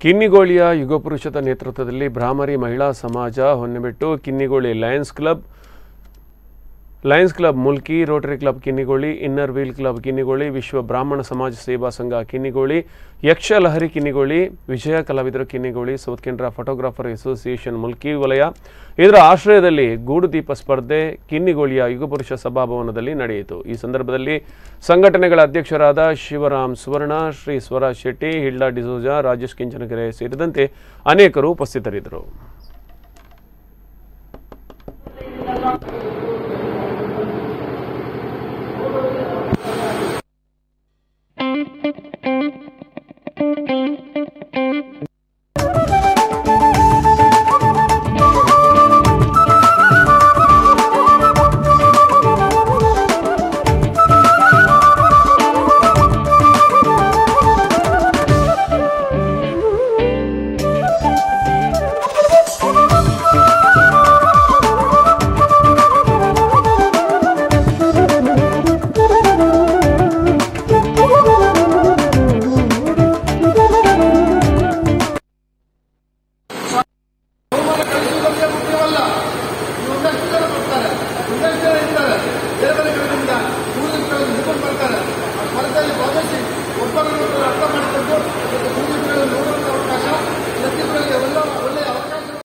ಕಿನ್ನಿಗೋಳಿಯ ಯುಗಪುರುಷದ ನೇತೃತ್ವದಲ್ಲಿ Bhramari Mahila Samaja Honnebettu Kinnigoli lions club lions club Mulki rotary club Kinnigoli inner wheel club Kinnigoli Vishwa Brahmana ಸಮಾಜ ಸೇವಾ ಸಂಘ ಕಿನ್ನಿಗೋಳಿ ಯಕ್ಷ Lahari Kinnigoli Vijaya Kalavidaru Kinnigoli south Canara photographer association Mulki ವಲಯ ಇದರ ಆಶ್ರಯದಲ್ಲಿ ಗೂಡು ದೀಪ ಸ್ಪರ್ಧೆ ಕಿನ್ನಿಗೋಳಿಯ ಯುಗಪುರುಷ ಸಭಾಭವನದಲ್ಲಿ ನಡೆಯಿತು ಈ ಸಂದರ್ಭದಲ್ಲಿ ಸಂಘಟನೆಗಳ ಅಧ್ಯಕ್ಷರಾದ ಶಿವರಾಮ್ ಸುವರ್ಣ ಶ್ರೀ ಸ್ವರಾಜ್ ಶೆಟ್ಟಿ ಹಿಲ್ಡಾ ಡಿಸೋಜಾ ರಾಜೇಶ್ ಕಿಂಚನಕೆರೆ ಸೇರಿದಂತೆ ಅನೇಕರು ಉಪಸ್ಥಿತರಿದ್ದರು